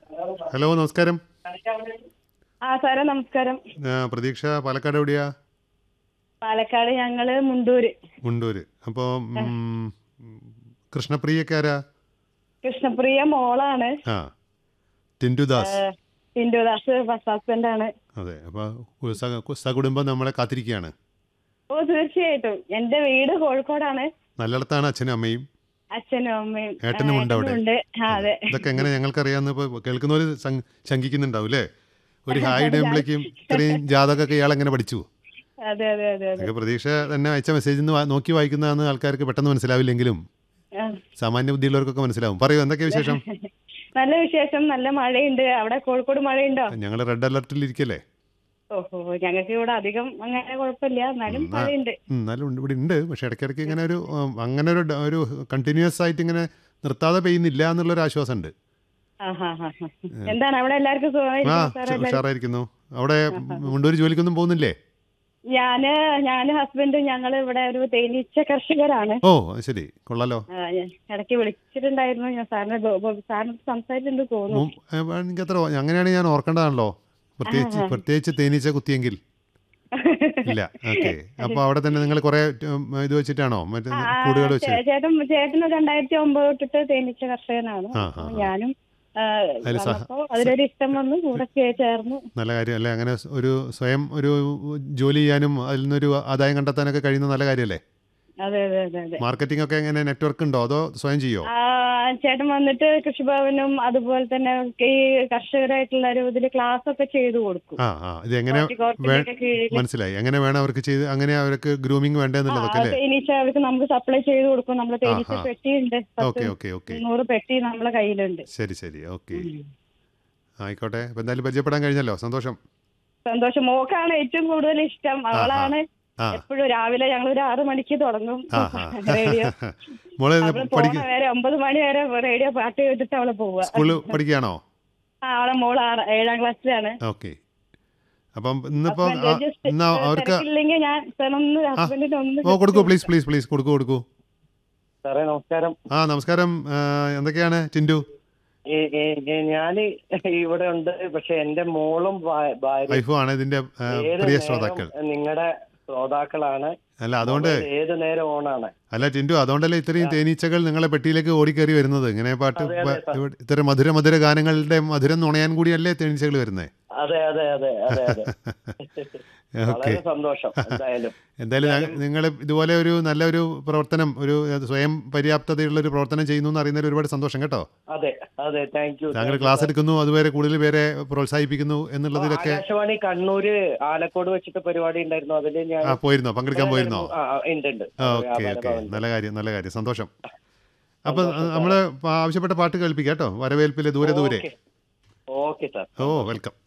Hello നമസ്കാരം ആ സാറേ നമസ്കാരം ആ, പ്രതീക്ഷ പാലക്കാട് എവിടെയാ പാലക്കാട് ഞങ്ങള് മുണ്ടൂര് മുണ്ടൂര് അപ്പോൾ കൃഷ്ണപ്രിയൊക്കെ ആരാ കൃഷ്ണപ്രിയ മോളാണ് ആ ടിൻറ്റുദാസ് ഹിന്ദുദാസ് ബസ് ഹസ്ബൻഡ് ആണ് അതെ അപ്പോൾ സകുടുംബം നമ്മളെ കാത്തിരിക്കുകയാണ് ഓ തീർച്ചയായിട്ടും എന്റെ വീട് കോഴിക്കോടാണ് നല്ലിടത്താണ് അച്ഛനും അമ്മയും അച്ഛനും അമ്മയും ഏട്ടനും ഉണ്ട് അവിടെ. ഉണ്ട് ആ അതെ ഇതൊക്കെ എങ്ങനെ ഞങ്ങൾക്കറിയാമെന്ന് ഇപ്പോൾ കേൾക്കുന്നവർ ശങ്കിക്കുന്നുണ്ടാവും അല്ലേ ഒരു ഹായ് ഇടുമ്പോഴേക്കും ഇത്രയും ജാതകമൊക്കെ ഇയാൾ എങ്ങനെ പഠിച്ചു അതെ അതെ അതെ അതെ അതൊക്കെ പ്രതീക്ഷ തന്നെ അയച്ച മെസ്സേജിൽ നിന്ന് വാ- നോക്കി വായിക്കുന്നതെന്ന് ആൾക്കാർക്ക് പെട്ടെന്ന് മനസ്സിലാവില്ലെങ്കിലും ആ. സാമാന്യ ബുദ്ധിയുള്ളവർക്കൊക്കെ മനസ്സിലാവും പറയൂ എന്തൊക്കെയാ വിശേഷം നല്ല വിശേഷം നല്ല മഴയുണ്ട് അവിടെ കോഴിക്കോട് മഴയുണ്ടോ ഞങ്ങൾ റെഡ് അലർട്ടിൽ ഇരിക്കല്ലേ ഓഹോ ഞങ്ങൾക്ക് ഇവിടെ അധികം അങ്ങനെ കുഴപ്പമില്ല എന്നാലും എന്നാ- മഴയുണ്ട് ഉം, എന്നാലും ഉണ്ട് ഇവിടെ ഉണ്ട് പക്ഷെ ഇടയ്ക്കിടയ്ക്ക് ഇങ്ങനെ ഒരു ഉം, അങ്ങനെ ഒരു ഡ- ഒരു കണ്ടിന്യൂസ് ആയിട്ട് ഇങ്ങനെ നിർത്താതെ പെയ്യുന്നില്ല എന്നുള്ളൊരു ആശ്വാസം ഉണ്ട് ആ ഹാ ഹാ ഹാ. എന്താണ് അവിടെ എല്ലാവർക്കും ആ സുഖമായിരിക്കും സാർ ഉഷ- ഉഷാറായിരിക്കുന്നു അവിടെ മുണ്ടൂര് ജോലിക്കൊന്നും പോകുന്നില്ലേ ഞാന് ഞാന് ഹസ്ബൻഡ് ഞങ്ങള് ഇവിടെ ഒരു തേനീച്ച കർഷകരാണ് ഓ അത് ശരി കൊള്ളാലോ ആ, ഞാൻ ഇടയ്ക്ക് വിളിച്ചിട്ടുണ്ടായിരുന്നു ഞാൻ സാറിന് ബോ- ബോ- സാറിന് സംസാരിച്ചിട്ടുണ്ട് തോന്നുന്നു മും- ഏ, എനിക്ക് അത്ര അങ്ങനെയാണെങ്കിൽ ഞാൻ ഓർക്കേണ്ടതാണല്ലോ പ്രത്യേകിച്ച് പ്രത്യേകിച്ച് തേനീച്ച കുത്തിയെങ്കിൽ ഇല്ല ഓക്കെ അപ്പോൾ അവിടെ തന്നെ നിങ്ങൾ കുറേ ഉം, ഇത് വെച്ചിട്ടാണോ മറ്റേ ആ, കൂടുകൾ വെച്ച് ചേ- ചേട്ടൻ ചേട്ടന് രണ്ടായിരത്തി ഒമ്പത് തൊട്ടിട്ട് തേനീച്ച കർഷകനാണ് ആ, ആ, അപ്പൊ ആ. ഞാനും ആ, അതില് സഹ- വന്നപ്പോ അതിലൊരു ഇഷ്ടം വന്നു കൂടെ ചേ- ചേർന്നു നല്ല കാര്യം അല്ലേ അങ്ങനെ ഒരു സ്വയം ഒരു ജോലി ചെയ്യാനും അതിൽ നിന്നൊരു ആദായം കണ്ടെത്താനൊക്കെ കഴിയുന്ന നല്ല കാര്യമല്ലേ അതെ അതെ അതെ അതെ മാർക്കറ്റിംഗ് ഒക്കെ എങ്ങനെ നെറ്റ്വർക്ക് ഉണ്ടോ അതോ സ്വയം ചെയ്യോ ആ, ചേട്ടൻ വന്നിട്ട് കൃഷിഭവനും അതുപോലെ തന്നെ ഈ കർഷകരായിട്ടുള്ള ഒരു ഇതില് ക്ലാസ് ഒക്കെ ചെയ്തു കൊടുക്കും ആ ആ ഇത് എങ്ങനെ ഹോർട്ടികോർപ്പിന്റെ ഒക്കെ കീഴിൽ മനസ്സിലായി എങ്ങനെ വേണം അവർക്ക് ചെയ്ത് അങ്ങനെ അവർക്ക് ഗ്രൂമിങ് വേണ്ടതെന്നുള്ളതൊക്കെ അല്ലേ തേനീച്ച അവർക്ക് നമുക്ക് സപ്ലൈ ചെയ്ത് കൊടുക്കും നമ്മളെ തേനീച്ച ആ. പെട്ടിയുണ്ട് ഓക്കെ പത്ത് ഓക്കെ ഓക്കെ നൂറ് പെട്ടി നമ്മളെ കയ്യിലുണ്ട് ശരി ശരി ഓക്കെ ആയിക്കോട്ടെ അപ്പം എന്തായാലും പരിചയപ്പെടാൻ കഴിഞ്ഞല്ലോ സന്തോഷം സന്തോഷം മോക്കാണ് ഏറ്റവും കൂടുതൽ ഇഷ്ടം അവളാണ് ആ എപ്പോഴും രാവിലെ ഞങ്ങൾ ഒരു ആറ് മണിക്ക് തുടങ്ങും ആ ആ റേഡിയോ മോള് അവള് പഠിക്ക പോണ വരെ ഒമ്പത് മണി വരെ റേഡിയോ പാട്ട് കേട്ടിട്ട് അവള് പോവുക സ്കൂളിൽ പഠിക്കുകയാണോ ആ അവളെ മോള് ആറ് ഏഴാം ക്ലാസ്സിലാണ് ഓക്കെ അപ്പം ഇന്നിപ്പോൾ ഹസ്ബൻഡ് just, ഇന്ന് ഏഹ്, അവർക്ക് തിരക്കില്ലെങ്കിൽ ഞാൻ സാർ ഒന്ന് ഹസ്ബൻഡിന് ഒന്ന് ഓ കൊടുക്കൂ പ്ലീസ് പ്ലീസ് പ്ലീസ് കൊടുക്കൂ കൊടുക്കൂ സാറേ നമസ്കാരം ആ നമസ്കാരം ആ, എന്തൊക്കെയാണ് ടിൻഡു ഏ- ഏ- ഏ- ഞാന് ഇവിടെ ഉണ്ട് പക്ഷെ എന്റെ മോളും ഭാ- ഭാര്യയും വൈഫും ആണ് ഇതിന്റെ ആ, ഏത് പ്രിയ നേരം ശ്രോതാക്കൾ നിങ്ങളുടെ ശ്രോതാക്കളാണ് അല്ല അതുകൊണ്ട് മൊബൈൽ ഏത് നേരം ഓണാണ് അല്ല ടിൻഡു അതുകൊണ്ടല്ലേ ഇത്രയും തേനീച്ചകൾ നിങ്ങളെ പെട്ടിയിലേക്ക് ഓടിക്കയറി വരുന്നത് ഇങ്ങനെ പാട്ട് അതെ, അതെ, പ- ഇവിടെ ഇത്തരം മധുര മധുര ഗാനങ്ങളുടെ മധുരം നുണയാൻ കൂടിയല്ലേ തേനീച്ചകൾ വരുന്നത് അതെ അതെ അതെ അതെ അതെ ഓക്കെ വളരെ സന്തോഷം എന്തായാലും എന്തായാലും നിങ്ങൾ ഇതുപോലെ ഒരു നല്ലൊരു പ്രവർത്തനം ഒരു അത് സ്വയം പര്യാപ്തതയുള്ള ഒരു പ്രവർത്തനം ചെയ്യുന്നു എന്ന് അറിയുന്നതിൽ ഒരുപാട് സന്തോഷം കേട്ടോ അതെ അതെ താങ്ക് യു താങ്കൾ ക്ലാസ് എടുക്കുന്നു അതുവരെ കൂടുതൽ പേരെ പ്രോത്സാഹിപ്പിക്കുന്നു എന്നുള്ളതിലൊക്കെ ആകാശവാണി കണ്ണൂര് ആലക്കോട് വെച്ചിട്ട് പരിപാടി ഉണ്ടായിരുന്നു അതിൽ ഞാൻ ആ പോയിരുന്നോ പങ്കെടുക്കാൻ പോയിരുന്നോ ആ, ആ, ഉണ്ട് ഉണ്ട് ഓക്കെ വ്യാപാര ഓക്കെ ഭവനിൽ. നല്ല കാര്യം നല്ല കാര്യം സന്തോഷം അപ്പം നമ്മൾ ആവശ്യപ്പെട്ട പാട്ട് കേൾപ്പിക്കാം കേട്ടോ വരവേൽപ്പിലെ ദൂരെ ദൂരെ okay okay sir oh welcome